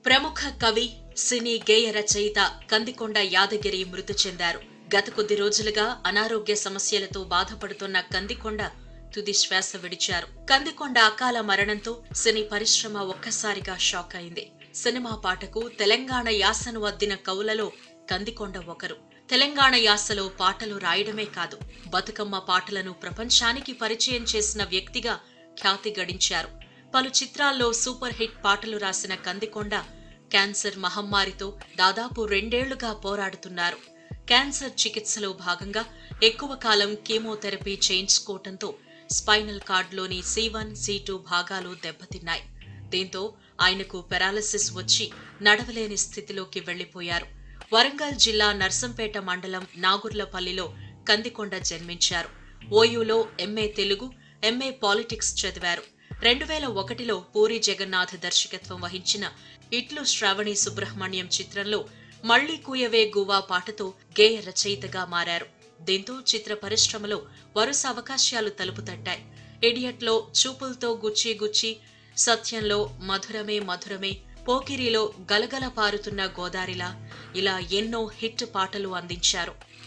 ప్రముఖ కవి సినీ గేయ రచయిత కందికొండ యాదగిరి మృతి చెందారు గత కొద్ది రోజులుగా అనారోగ్య సమస్యలతో బాధపడుతున్న కందికొండ తుది శ్వాస విడిచారు కందికొండ అకాల మరణంతో సినీ పరిశ్రమ ఒక్కసారిగా షాక్ అయింది సినిమా పాటకు తెలంగాణ యాసను అద్దిన కవులలో కందికొండ ఒకరు తెలంగాణ యాసలో పాటలు రాయడమే కాదు బతుకమ్మ పాటలను ప్రపంచానికి పరిచయం చేసిన వ్యక్తిగా ఖ్యాతి గడించారు పలు చిత్రాల్లో సూపర్ హిట్ పాటలు రాసిన కందికొండ క్యాన్సర్ మహమ్మారితో దాదాపు రెండేళ్లుగా పోరాడుతున్నారు క్యాన్సర్ చికిత్సలో భాగంగా ఎక్కువ కాలం కీమోథెరపీ చేయించుకోవటంతో స్పైనల్ కార్డ్లోని సి వన్ సి టూ భాగాలు దెబ్బతిన్నాయి దీంతో ఆయనకు పెరాలసిస్ వచ్చి నడవలేని స్థితిలోకి వెళ్లిపోయారు వరంగల్ జిల్లా నర్సంపేట మండలం నాగుర్లపల్లిలో కందికొండ జన్మించారు ఓయూలో ఎంఏ తెలుగు ఎంఏ పాలిటిక్స్ చదివారు రెండు వేల ఒకటిలో పూరి జగన్నాథ్ దర్శకత్వం వహించిన ఇట్లు శ్రావణి సుబ్రహ్మణ్యం చిత్రంలో మళ్లీ కూయవే గువా పాటతో గేయ రచయితగా మారారు దీంతో చిత్ర పరిశ్రమలో వరుస అవకాశాలు తలుపు తట్టాయి ఇడియట్లో చూపులతో గుచ్చి గుచ్చి సత్యంలో మధురమే మధురమే పోకిరిలో గలగల పారుతున్న గోదారిలా ఇలా ఎన్నో హిట్ పాటలు అందించారు